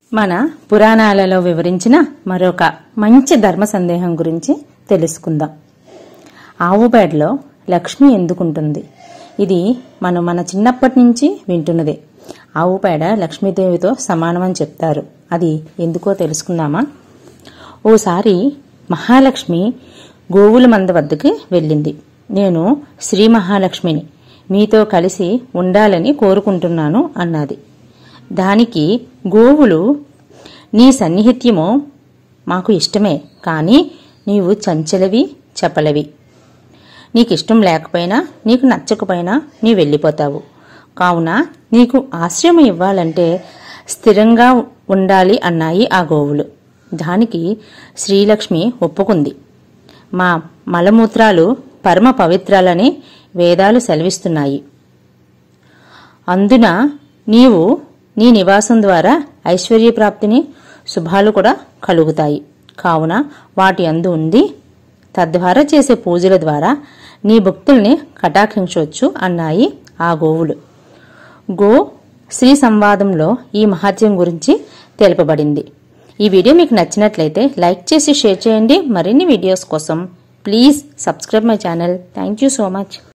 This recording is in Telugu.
మన పురాణాలలో వివరించిన మరొక మంచి ధర్మ సందేహం గురించి తెలుసుకుందాం ఆవు పేడలో లక్ష్మి ఎందుకుంటుంది ఇది మనం మన చిన్నప్పటి నుంచి వింటున్నదే ఆవు పేడ లక్ష్మీదేవితో సమానమని చెప్తారు అది ఎందుకో తెలుసుకుందామా ఓసారి మహాలక్ష్మి గోవుల మంద వద్దకు వెళ్ళింది నేను శ్రీ మహాలక్ష్మిని మీతో కలిసి ఉండాలని కోరుకుంటున్నాను అన్నది దానికి గోవులు నీ సన్నిహిత్యము మాకు ఇష్టమే కానీ నీవు చంచలవి చపలవి నీకు ఇష్టం లేకపోయినా నీకు నచ్చకపోయినా నీ వెళ్ళిపోతావు కావున నీకు ఆశ్రయం ఇవ్వాలంటే స్థిరంగా ఉండాలి అన్నాయి ఆ గోవులు దానికి శ్రీలక్ష్మి ఒప్పుకుంది మా మలమూత్రాలు పరమ పవిత్రాలని వేదాలు సెలవిస్తున్నాయి అందున నీవు నీ నివాసం ద్వారా ఐశ్వర్యప్రాప్తిని శుభాలు కూడా కలుగుతాయి కావున వాటి అందు ఉండి తద్వారా చేసే పూజల ద్వారా నీ భక్తుల్ని కటాక్షించవచ్చు అన్నాయి ఆ గోవులు గో శ్రీ సంవాదంలో ఈ మహత్యం గురించి తెలుపబడింది ఈ వీడియో మీకు నచ్చినట్లయితే లైక్ చేసి షేర్ చేయండి మరిన్ని వీడియోస్ కోసం please subscribe my channel thank you so much